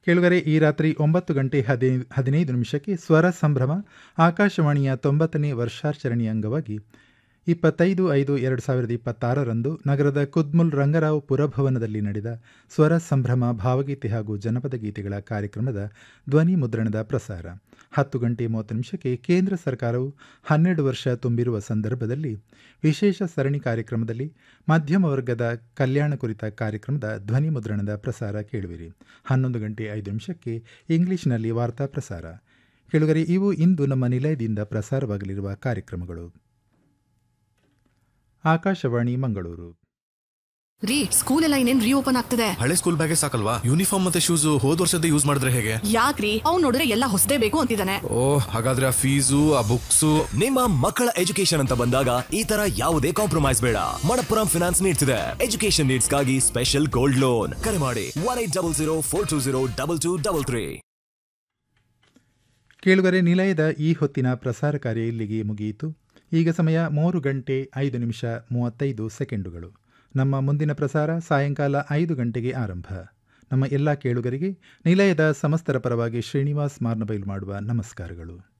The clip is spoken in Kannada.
ಕೇಳುಗರೆ ಈ ರಾತ್ರಿ ಒಂಬತ್ತು ಗಂಟೆ ಹದಿ ಹದಿನೈದು ನಿಮಿಷಕ್ಕೆ ಸ್ವರ ಸಂಭ್ರಮ ಆಕಾಶವಾಣಿಯ ತೊಂಬತ್ತನೇ ವರ್ಷಾಚರಣೆಯ ಅಂಗವಾಗಿ ಇಪ್ಪತ್ತೈದು ಐದು ಎರಡು ಸಾವಿರದ ಇಪ್ಪತ್ತಾರರಂದು ನಗರದ ಕುದ್ಮುಲ್ ರಂಗರಾವ್ ಪುರಭವನದಲ್ಲಿ ನಡೆದ ಸ್ವರ ಸಂಭ್ರಮ ಭಾವಗೀತೆ ಹಾಗೂ ಜನಪದ ಗೀತೆಗಳ ಕಾರ್ಯಕ್ರಮದ ಧ್ವನಿ ಮುದ್ರಣದ ಪ್ರಸಾರ ಹತ್ತು ಗಂಟೆ ಮೂವತ್ತು ನಿಮಿಷಕ್ಕೆ ಕೇಂದ್ರ ಸರ್ಕಾರವು ಹನ್ನೆರಡು ವರ್ಷ ತುಂಬಿರುವ ಸಂದರ್ಭದಲ್ಲಿ ವಿಶೇಷ ಸರಣಿ ಕಾರ್ಯಕ್ರಮದಲ್ಲಿ ಮಧ್ಯಮ ವರ್ಗದ ಕಲ್ಯಾಣ ಕುರಿತ ಕಾರ್ಯಕ್ರಮದ ಧ್ವನಿ ಮುದ್ರಣದ ಪ್ರಸಾರ ಕೇಳುವಿರಿ ಹನ್ನೊಂದು ಗಂಟೆ ಐದು ನಿಮಿಷಕ್ಕೆ ಇಂಗ್ಲಿಷ್ನಲ್ಲಿ ವಾರ್ತಾ ಪ್ರಸಾರ ಕೇಳುಗರೆ ಇವು ಇಂದು ನಮ್ಮ ನಿಲಯದಿಂದ ಪ್ರಸಾರವಾಗಲಿರುವ ಕಾರ್ಯಕ್ರಮಗಳು ಆಕಾಶವಾಣಿ ಮಂಗಳೂರು ರೀ ಸ್ಕೂಲ್ ಎಲ್ಲ ಇನ್ನೇನ್ ರೀಓಪನ್ ಆಗ್ತದೆ ಹಳೆ ಸ್ಕೂಲ್ ಬ್ಯಾಗೇ ಸಾಕಲ್ವಾ ಯೂನಿಫಾರ್ಮ್ ಮತ್ತೆ ಶೂಸ್ ಹೋದ್ ವರ್ಷದ ಯೂಸ್ ಮಾಡಿದ್ರೆ ಹೇಗೆ ಯಾಕ್ರಿ ಅವ್ನ್ ನೋಡಿದ್ರೆ ಎಲ್ಲ ಹೊಸದೇ ಬೇಕು ಅಂತಿದ್ದಾನೆ ಓ ಹಾಗಾದ್ರೆ ಆ ಫೀಸು ಆ ಬುಕ್ಸು ನಿಮ್ಮ ಮಕ್ಕಳ ಎಜುಕೇಶನ್ ಅಂತ ಬಂದಾಗ ಈ ತರ ಯಾವುದೇ ಕಾಂಪ್ರಮೈಸ್ ಬೇಡ ಮಣಪ್ಪುರಂ ಫಿನಾನ್ಸ್ ನೀಡ್ತಿದೆ ಎಜುಕೇಶನ್ ನೀಡ್ಸ್ಗಾಗಿ ಸ್ಪೆಷಲ್ ಗೋಲ್ಡ್ ಲೋನ್ ಕರೆ ಮಾಡಿ one eight double zero four two zero double two double three ಕೇಳುಗರೆ ನಿಲಯದ ಈ ಹೊತ್ತಿನ ಪ್ರಸಾರ ಕಾರ್ಯ ಇಲ್ಲಿಗೆ ಮುಗಿಯಿತು ಈಗ ಸಮಯ ಮೂರು ಗಂಟೆ ಐದು ನಿಮಿಷ ಮೂವತ್ತೈದು ಸೆಕೆಂಡುಗಳು ನಮ್ಮ ಮುಂದಿನ ಪ್ರಸಾರ ಸಾಯಂಕಾಲ ಐದು ಗಂಟೆಗೆ ಆರಂಭ ನಮ್ಮ ಎಲ್ಲ ಕೇಳುಗರಿಗೆ ನಿಲಯದ ಸಮಸ್ತರ ಪರವಾಗಿ ಶ್ರೀನಿವಾಸ್ ಮಾರ್ನಬೈಲು ಮಾಡುವ ನಮಸ್ಕಾರಗಳು